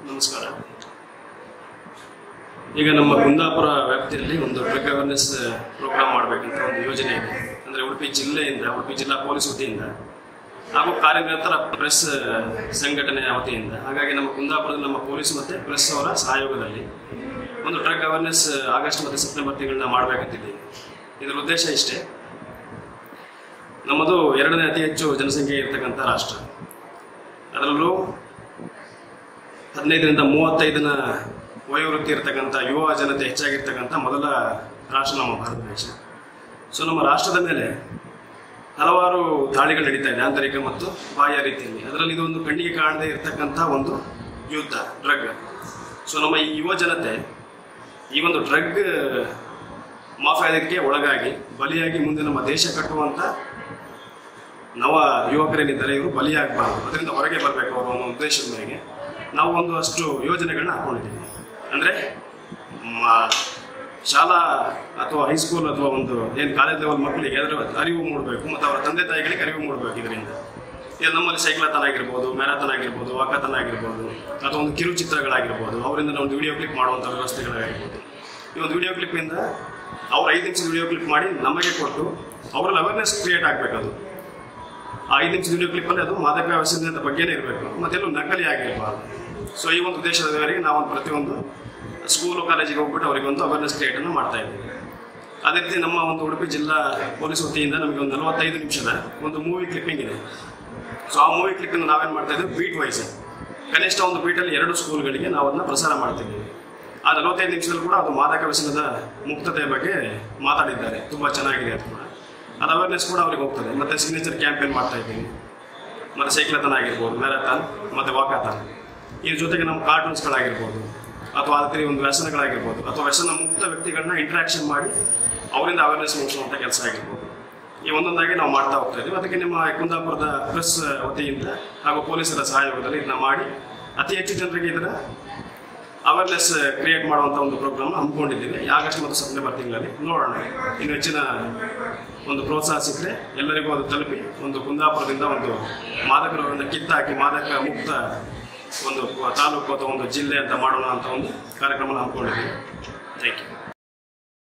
ನಮಸ್ಕಾರ ಈಗ ನಮ್ಮ ಕುಂದಾಪುರ ವ್ಯಾಪ್ತಿಯಲ್ಲಿ ಒಂದು ಡ್ರಗ್ ಅವೇರ್ನೆಸ್ ಪ್ರೋಗ್ರಾಮ್ ಮಾಡಬೇಕಂತ ಒಂದು ಯೋಜನೆ ಇದೆ ಅಂದರೆ ಉಡುಪಿ ಜಿಲ್ಲೆಯಿಂದ ಉಡುಪಿ ಜಿಲ್ಲಾ ಪೊಲೀಸ್ ವತಿಯಿಂದ ಹಾಗೂ ಕಾರ್ಯನಿರತರ ಪ್ರೆಸ್ ಸಂಘಟನೆಯ ವತಿಯಿಂದ ಹಾಗಾಗಿ ನಮ್ಮ ಕುಂದಾಪುರದಲ್ಲಿ ನಮ್ಮ ಪೊಲೀಸ್ ಮತ್ತು ಪ್ರೆಸ್ ಅವರ ಸಹಯೋಗದಲ್ಲಿ ಒಂದು ಡ್ರಗ್ ಅವೇರ್ನೆಸ್ ಆಗಸ್ಟ್ ಮತ್ತು ಸೆಪ್ಟೆಂಬರ್ ತಿಂಗಳನ್ನ ಮಾಡಬೇಕಂತಿದ್ದೀವಿ ಇದರ ಉದ್ದೇಶ ಇಷ್ಟೇ ನಮ್ಮದು ಎರಡನೇ ಅತಿ ಹೆಚ್ಚು ಜನಸಂಖ್ಯೆ ಇರತಕ್ಕಂಥ ರಾಷ್ಟ್ರ ಅದರಲ್ಲೂ ಹದಿನೈದರಿಂದ ಮೂವತ್ತೈದನ ವಯೋವೃತ್ತಿ ಇರತಕ್ಕಂಥ ಯುವ ಜನತೆ ಹೆಚ್ಚಾಗಿರ್ತಕ್ಕಂಥ ಮೊದಲ ರಾಷ್ಟ್ರ ನಮ್ಮ ಭಾರತ ದೇಶ ಸೊ ನಮ್ಮ ರಾಷ್ಟ್ರದ ಮೇಲೆ ಹಲವಾರು ದಾಳಿಗಳು ನಡೀತಾ ಇದೆ ಆಂತರಿಕ ಮತ್ತು ಬಾಹ್ಯ ರೀತಿಯಲ್ಲಿ ಅದರಲ್ಲಿ ಇದೊಂದು ಕಣ್ಣಿಗೆ ಕಾಣದೇ ಇರತಕ್ಕಂಥ ಒಂದು ಯುದ್ಧ ಡ್ರಗ್ ಸೊ ನಮ್ಮ ಈ ಯುವ ಜನತೆ ಈ ಒಂದು ಡ್ರಗ್ ಮಾಫಿಯಾದಕ್ಕೆ ಒಳಗಾಗಿ ಬಲಿಯಾಗಿ ಮುಂದೆ ನಮ್ಮ ದೇಶ ಕಟ್ಟುವಂಥ ನವ ಯುವಕರೇನಿದ್ದಾರೆ ಇವರು ಬಲಿಯಾಗಬಾರ್ದು ಅದರಿಂದ ಹೊರಗೆ ಬರಬೇಕು ಅವರ ಒಂದು ಉದ್ದೇಶದ ಮೇರೆಗೆ ನಾವು ಒಂದು ಅಷ್ಟು ಯೋಜನೆಗಳನ್ನ ಹಾಕೊಂಡಿದ್ದೀವಿ ಅಂದರೆ ಶಾಲಾ ಅಥವಾ ಹೈಸ್ಕೂಲ್ ಅಥವಾ ಒಂದು ಏನು ಕಾಲೇಜ್ ಲೆವೆಲ್ ಮಕ್ಕಳಿಗೆ ಅದರ ಅರಿವು ಮೂಡಬೇಕು ಮತ್ತು ಅವರ ತಂದೆ ತಾಯಿಗಳಿಗೆ ಅರಿವು ಮೂಡಬೇಕು ಇದರಿಂದ ಇದು ನಮ್ಮಲ್ಲಿ ಸೈಕ್ಲಾತನ ಆಗಿರ್ಬೋದು ಮ್ಯಾರಾಥನ್ ಆಗಿರ್ಬೋದು ವಾಕಾಥನ್ ಆಗಿರ್ಬೋದು ಅಥವಾ ಒಂದು ಕಿರುಚಿತ್ರಗಳಾಗಿರ್ಬೋದು ಅವರಿಂದ ಒಂದು ವಿಡಿಯೋ ಕ್ಲಿಪ್ ಮಾಡುವಂಥ ವ್ಯವಸ್ಥೆಗಳಾಗಿರ್ಬೋದು ಈ ಒಂದು ವಿಡಿಯೋ ಕ್ಲಿಪ್ಪಿಂದ ಅವ್ರು ಐದು ನಿಮಿಷ ವಿಡಿಯೋ ಕ್ಲಿಪ್ ಮಾಡಿ ನಮಗೆ ಕೊಟ್ಟು ಅವರಲ್ಲಿ ಅವೇರ್ನೆಸ್ ಕ್ರಿಯೇಟ್ ಆಗಬೇಕದು ಆ ಐದು ನಿಮಿಷ ವಿಡಿಯೋ ಕ್ಲಿಪ್ಪಲ್ಲಿ ಅದು ಮಾದಕ ವ್ಯಸನದ ಬಗ್ಗೆನೇ ಇರಬೇಕು ಮತ್ತೆಲ್ಲೂ ನಕಲಿ ಆಗಿರಬಾರ್ದು ಸೊ ಈ ಒಂದು ಉದ್ದೇಶದವರೆಗೆ ನಾವು ಒಂದು ಪ್ರತಿಯೊಂದು ಸ್ಕೂಲು ಕಾಲೇಜಿಗೆ ಹೋಗ್ಬಿಟ್ಟು ಅವರಿಗೆ ಒಂದು ಅವೇರ್ನೆಸ್ ಕ್ರಿಯೇಟನ್ನು ಮಾಡ್ತಾ ಇದ್ದೀವಿ ಅದೇ ರೀತಿ ನಮ್ಮ ಒಂದು ಉಡುಪಿ ಜಿಲ್ಲಾ ಪೊಲೀಸ್ ವತಿಯಿಂದ ನಮಗೆ ಒಂದು ನಲವತ್ತೈದು ನಿಮಿಷದ ಒಂದು ಮೂವಿ ಕ್ಲಿಪ್ಪಿಂಗ್ ಇದೆ ಸೊ ಆ ಮೂವಿ ಕ್ಲಿಪ್ಪಿಂಗ್ ನಾವೇನು ಮಾಡ್ತಾ ಇದ್ದೀವಿ ಬೀಟ್ ವೈಸ್ ಕನಿಷ್ಠ ಒಂದು ಬೀಟಲ್ಲಿ ಎರಡು ಸ್ಕೂಲ್ಗಳಿಗೆ ನಾವು ಅದನ್ನ ಪ್ರಸಾರ ಮಾಡ್ತಿದ್ದೀವಿ ಆ ನಲವತ್ತೈದು ನಿಮಿಷದಲ್ಲಿ ಕೂಡ ಅದು ಮಾದಕ ವ್ಯಸನದ ಮುಕ್ತತೆಯ ಬಗ್ಗೆ ಮಾತಾಡಿದ್ದಾರೆ ತುಂಬ ಚೆನ್ನಾಗಿದೆ ಅದು ಕೂಡ ಅದು ಅವೇರ್ನೆಸ್ ಕೂಡ ಅವ್ರಿಗೆ ಹೋಗ್ತದೆ ಮತ್ತು ಸಿಗ್ನೇಚರ್ ಕ್ಯಾಂಪೇನ್ ಮಾಡ್ತಾ ಇದ್ದೀವಿ ಮತ್ತು ಸೈಕ್ಲತನ ಆಗಿರ್ಬೋದು ಮ್ಯಾರಥಾನ್ ಮತ್ತು ವಾಕಾಥಾನ್ ಇದ್ರ ಜೊತೆಗೆ ನಮ್ಮ ಕಾರ್ಟೂನ್ಸ್ಗಳಾಗಿರ್ಬೋದು ಅಥವಾ ಅದಕ್ಕೆ ಒಂದು ವ್ಯಸನಗಳಾಗಿರ್ಬೋದು ಅಥವಾ ವ್ಯಸನ ಮುಕ್ತ ವ್ಯಕ್ತಿಗಳನ್ನ ಇಂಟ್ರಾಕ್ಷನ್ ಮಾಡಿ ಅವರಿಂದ ಅವೇರ್ನೆಸ್ ಮೂಡಿಸುವಂಥ ಕೆಲಸ ಆಗಿರ್ಬೋದು ಈ ಒಂದೊಂದಾಗಿ ನಾವು ಮಾಡ್ತಾ ಹೋಗ್ತಾ ಇದ್ದೀವಿ ಅದಕ್ಕೆ ನಿಮ್ಮ ಕುಂದಾಪುರದ ಪ್ರೆಸ್ ವತಿಯಿಂದ ಹಾಗೂ ಪೊಲೀಸರ ಸಹಯೋಗದಲ್ಲಿ ಇದನ್ನ ಮಾಡಿ ಅತಿ ಹೆಚ್ಚು ಜನರಿಗೆ ಇದರ ಅವೇರ್ನೆಸ್ ಕ್ರಿಯೇಟ್ ಮಾಡುವಂಥ ಒಂದು ಪ್ರೋಗ್ರಾಮ್ ಹಮ್ಮಿಕೊಂಡಿದ್ದೀವಿ ಈ ಆಗಸ್ಟ್ ಮತ್ತು ಸೆಪ್ಟೆಂಬರ್ ತಿಂಗಳಲ್ಲಿ ನೋಡೋಣ ಇನ್ನು ಹೆಚ್ಚಿನ ಒಂದು ಪ್ರೋತ್ಸಾಹ ಸಿಕ್ಕರೆ ಎಲ್ಲರಿಗೂ ಅದು ತಲುಪಿ ಒಂದು ಕುಂದಾಪುರದಿಂದ ಒಂದು ಮಾದಕ ರೋಗವನ್ನು ಕಿತ್ತಾಕಿ ಮಾದಕ ಮುಕ್ತ ಒಂದು ತಾಲೂಕು ಅಥವಾ ಒಂದು ಜಿಲ್ಲೆ ಅಂತ ಮಾಡೋಣ ಅಂತ ಒಂದು ಕಾರ್ಯಕ್ರಮ ಹಮ್ಮಿಕೊಂಡಿದ್ದೀವಿ ಥ್ಯಾಂಕ್ ಯು